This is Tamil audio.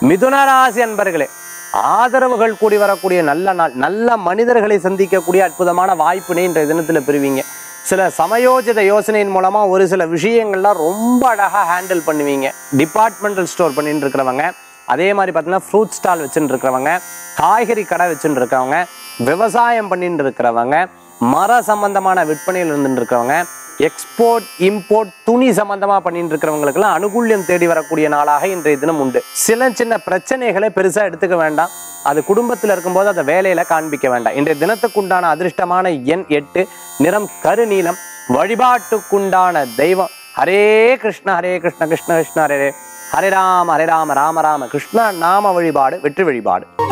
மிதுனராசி அன்பர்களே ஆதரவுகள் கூடி வரக்கூடிய நல்ல நாள் நல்ல மனிதர்களை சந்திக்கக்கூடிய அற்புதமான வாய்ப்பினை இன்றைய தினத்தில் பெறுவீங்க சில சமயோஜித யோசனையின் மூலமா ஒரு சில விஷயங்கள்லாம் ரொம்ப அழகா ஹேண்டில் பண்ணுவீங்க டிபார்ட்மெண்டல் ஸ்டோர் பண்ணிட்டு இருக்கிறவங்க அதே மாதிரி பார்த்தீங்கன்னா ஃப்ரூட் ஸ்டால் வச்சுட்டு இருக்கிறவங்க காய்கறி கடை வச்சுட்டு இருக்கிறவங்க விவசாயம் பண்ணிட்டு இருக்கிறவங்க மர சம்பந்தமான விற்பனையில் இருந்துட்டு இருக்கிறவங்க எக்ஸ்போர்ட் இம்போர்ட் துணி சம்பந்தமா பண்ணிட்டு இருக்கிறவங்களுக்கெல்லாம் அனுகூல்யம் தேடி வரக்கூடிய நாளாக இன்றைய தினம் உண்டு சில சின்ன பிரச்சனைகளை பெருசா எடுத்துக்க வேண்டாம் அது குடும்பத்தில் இருக்கும்போது அதை வேலையில காண்பிக்க வேண்டாம் இன்றைய தினத்துக்குண்டான அதிர்ஷ்டமான எண் எட்டு நிறம் கருநீலம் வழிபாட்டுக்குண்டான தெய்வம் ஹரே கிருஷ்ண ஹரே கிருஷ்ண கிருஷ்ண கிருஷ்ண ஹரே ஹரே ஹரே ராம ஹரே ராம ராம ராம கிருஷ்ண நாம வழிபாடு வெற்றி வழிபாடு